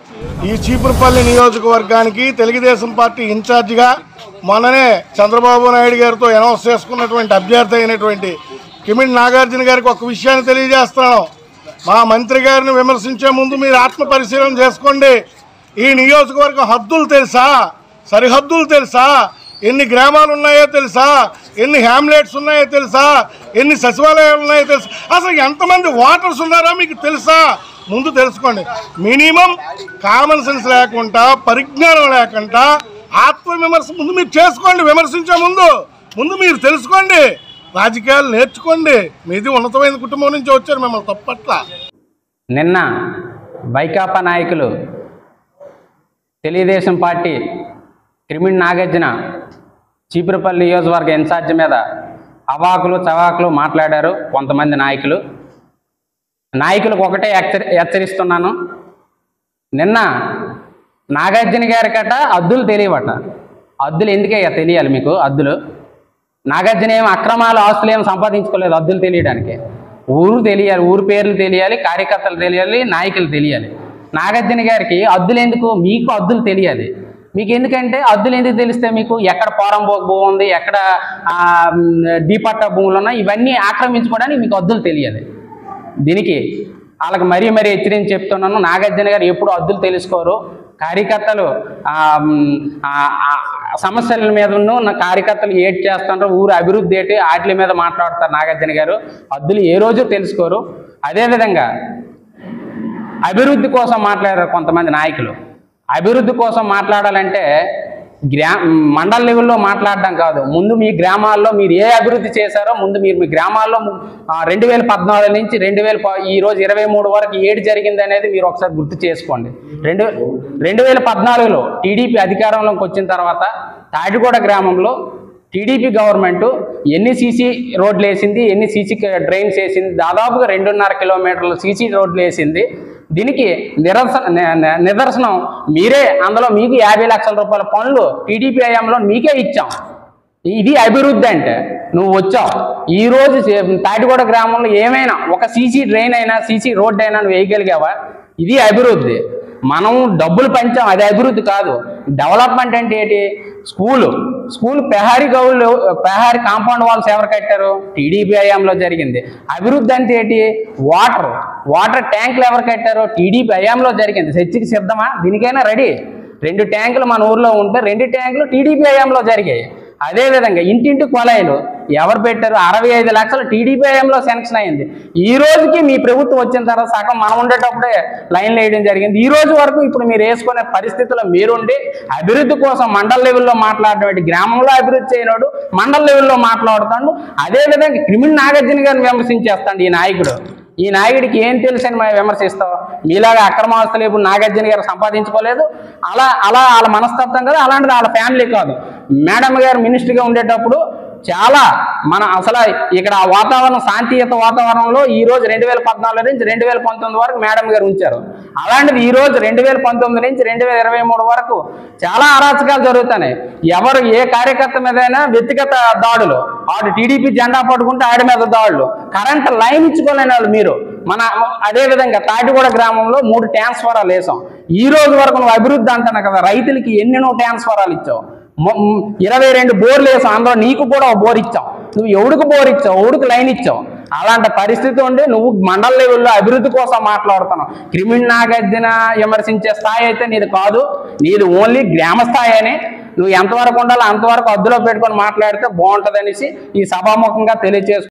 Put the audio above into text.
ఈ చీపురుపల్లి నియోజకవర్గానికి తెలుగుదేశం పార్టీ ఇన్ఛార్జిగా మొన్ననే చంద్రబాబు నాయుడు గారితో అనౌన్స్ చేసుకున్నటువంటి అభ్యర్థి అయినటువంటి కిమిడి నాగార్జున గారికి ఒక విషయాన్ని తెలియజేస్తున్నాను మా మంత్రి గారిని విమర్శించే ముందు మీరు ఆత్మ పరిశీలన చేసుకోండి ఈ నియోజకవర్గం హద్దులు తెలుసా సరిహద్దులు తెలుసా ఎన్ని గ్రామాలు ఉన్నాయో తెలుసా ఎన్ని హ్యామ్లెట్స్ ఉన్నాయో తెలుసా ఎన్ని సచివాలయాలు ఉన్నాయో తెలుసా అసలు ఎంతమంది ఓటర్స్ ఉన్నారో మీకు తెలుసా ముందు తెలుసుకోండి మినిమం కామన్ సెన్స్ లేకుండా పరిజ్ఞానం లేకుండా ఆత్మ విమర్శ ముందు మీరు చేసుకోండి విమర్శించే ముందు ముందు మీరు తెలుసుకోండి రాజకీయాలు నేర్చుకోండి మీది ఉన్నతమైన కుటుంబం నుంచి వచ్చారు మిమ్మల్ని తప్పట్ల నిన్న వైకాపా నాయకులు తెలుగుదేశం పార్టీ క్రిమిన్ నాగార్జున చీపురపల్లి నియోజకవర్గ ఇన్ఛార్జ్ మీద అవాకులు చవాకులు మాట్లాడారు కొంతమంది నాయకులు నాయకులకు ఒకటే హెచ్చరి హెచ్చరిస్తున్నాను నిన్న నాగార్జున గారికట అద్దులు తెలియవట అద్దులు ఎందుకే తెలియాలి మీకు అద్దులు నాగార్జున ఏం అక్రమాలు ఆస్తులు ఏం సంపాదించుకోలేదు అద్దులు తెలియడానికి ఊరు తెలియాలి ఊరు పేర్లు తెలియాలి కార్యకర్తలు తెలియాలి నాయకులు తెలియాలి నాగార్జున గారికి అద్దులు ఎందుకు మీకు అద్దులు తెలియాలి మీకు ఎందుకంటే అద్దులు ఎందుకు తెలిస్తే మీకు ఎక్కడ పోరంబోక భూమి ఉంది ఎక్కడ ఆ, మ్, డీపట్ట భూములు ఉన్నాయి ఇవన్నీ ఆక్రమించుకోవడానికి మీకు అద్దులు తెలియాలి దీనికి వాళ్ళకి మరీ మరీ హెచ్చరించి చెప్తున్నాను నాగార్జున గారు ఎప్పుడు అద్దులు తెలుసుకోరు కార్యకర్తలు ఆ, మ్, ఆ, ఆ, సమస్యల మీద ఉన్న కార్యకర్తలు ఏటి చేస్తుంటారు ఊరు అభివృద్ధి ఏంటి వాటి మీద మాట్లాడతారు నాగార్జున గారు అద్దులు ఏ రోజు తెలుసుకోరు అదేవిధంగా అభివృద్ధి కోసం మాట్లాడారు కొంతమంది నాయకులు అభివృద్ధి కోసం మాట్లాడాలంటే గ్రా మండల లెవెల్లో మాట్లాడడం కాదు ముందు మీ గ్రామాల్లో మీరు ఏ అభివృద్ధి చేశారో ముందు మీరు మీ గ్రామాల్లో రెండు వేల పద్నాలుగు నుంచి రెండు వేల ప- ఈ రోజు ఇరవై మూడు వరకు ఏడు జరిగింది అనేది మీరు ఒకసారి గుర్తు చేసుకోండి రెండు రెండు వేల పద్నాలుగులో టీడీపీ అధికారంలోకి వచ్చిన తర్వాత తాటిగూడ గ్రామంలో టీడీపీ గవర్నమెంట్ ఎన్ని సీసీ రోడ్లు వేసింది ఎన్ని సీసీ డ్రైన్స్ వేసింది దాదాపుగా రెండున్నర కిలోమీటర్లు సీసీ రోడ్లు వేసింది దీనికి నిరసన ని- ని- నిదర్శనం మీరే అందులో మీకు యాభై లక్షల రూపాయల పనులు టీడీపీ హయాంలో మీకే ఇచ్చాం ఇది అభివృద్ధి అంటే నువ్వు వచ్చావు ఈ రోజు చే- తాటిగూడ గ్రామంలో ఏమైనా ఒక సీసీ డ్రైన్ అయినా సీసీ రోడ్ అయినా నువ్వు వేయగలిగావా ఇది అభివృద్ధి మనం డబ్బులు పంచాం అది అభివృద్ధి కాదు డెవలప్మెంట్ అంటే ఏంటి స్కూలు స్కూల్ పెహారీ గౌళ్ళు పెహారీ కాంపౌండ్ వాల్స్ ఎవరు కట్టారు టీడీపీ హయాంలో జరిగింది అభివృద్ధి అంటే ఏంటి వాటర్ వాటర్ ట్యాంకులు ఎవరు కట్టారు టీడీపీ హయాంలో జరిగింది చర్చికి సిద్ధమా దీనికైనా రెడీ రెండు ట్యాంకులు మన ఊర్లో ఉంటే రెండు ట్యాంకులు టీడీపీ హయాంలో జరిగాయి అదేవిధంగా ఇంటింటి కొలాయిలు ఎవరు పెట్టారు అరవై ఐదు లక్షలు టీడీపీ హయాంలో శాంక్షన్ అయింది ఈ రోజుకి మీ ప్రభుత్వం వచ్చిన తర్వాత సగం మనం ఉండేటప్పుడే లైన్లు వేయడం జరిగింది ఈ రోజు వరకు ఇప్పుడు మీరు వేసుకునే పరిస్థితుల్లో మీరుండి అభివృద్ధి కోసం మండల లెవెల్లో మాట్లాడేటువంటి గ్రామంలో అభివృద్ధి చేయనోడు మండల లెవెల్లో మాట్లాడుతాడు అదేవిధంగా క్రిమినల్ నాగార్జున గారిని విమర్శించేస్తాడు ఈ నాయకుడు ఈ నాయకుడికి ఏం తెలుసని మేము విమర్శిస్తావు మీలాగా అక్రమాస్తులు ఇప్పుడు నాగార్జున గారు సంపాదించుకోలేదు అలా అలా వాళ్ళ మనస్తత్వం కదా అలాంటిది వాళ్ళ ఫ్యామిలీ కాదు మేడం గారు మినిస్టర్గా ఉండేటప్పుడు చాలా మన అసలు ఇక్కడ ఆ వాతావరణం శాంతియుత వాతావరణంలో ఈ రోజు రెండు వేల పద్నాలుగు నుంచి రెండు వేల పంతొమ్మిది వరకు మేడం గారు ఉంచారు అలాంటిది ఈ రోజు రెండు వేల పంతొమ్మిది నుంచి రెండు వేల ఇరవై మూడు వరకు చాలా అరాచకాలు జరుగుతున్నాయి ఎవరు ఏ కార్యకర్త మీదైనా వ్యక్తిగత దాడులు ఆడు టీడీపీ జెండా పట్టుకుంటే ఆడి మీద దాడులు కరెంట్ లైన్ ఇచ్చుకోలేని వాళ్ళు మీరు మన అదే విధంగా తాటిగూడ గ్రామంలో మూడు ట్రాన్స్ఫరాలు వేసాం ఈ రోజు వరకు నువ్వు అభివృద్ధి అంటున్నావు కదా రైతులకి ఎన్ని నువ్వు ట్రాన్స్ఫరాలు ఇచ్చావు మొ- మ్, ఇరవై రెండు బోర్లు వేసాం అందులో నీకు కూడా ఒక బోర్ ఇచ్చాం నువ్వు ఎవడికి బోర్ ఇచ్చావు ఎవడికి లైన్ ఇచ్చావు అలాంటి పరిస్థితి ఉండి నువ్వు మండల లెవెల్లో అభివృద్ధి కోసం మాట్లాడుతున్నావు క్రిమినల్ నాగార్జున విమర్శించే స్థాయి అయితే నీది కాదు నీది ఓన్లీ గ్రామ స్థాయి అని నువ్వు ఎంతవరకు ఉండాలో అంతవరకు అద్దులో పెట్టుకొని మాట్లాడితే బాగుంటుంది అనేసి ఈ సభాముఖంగా తెలియజేసు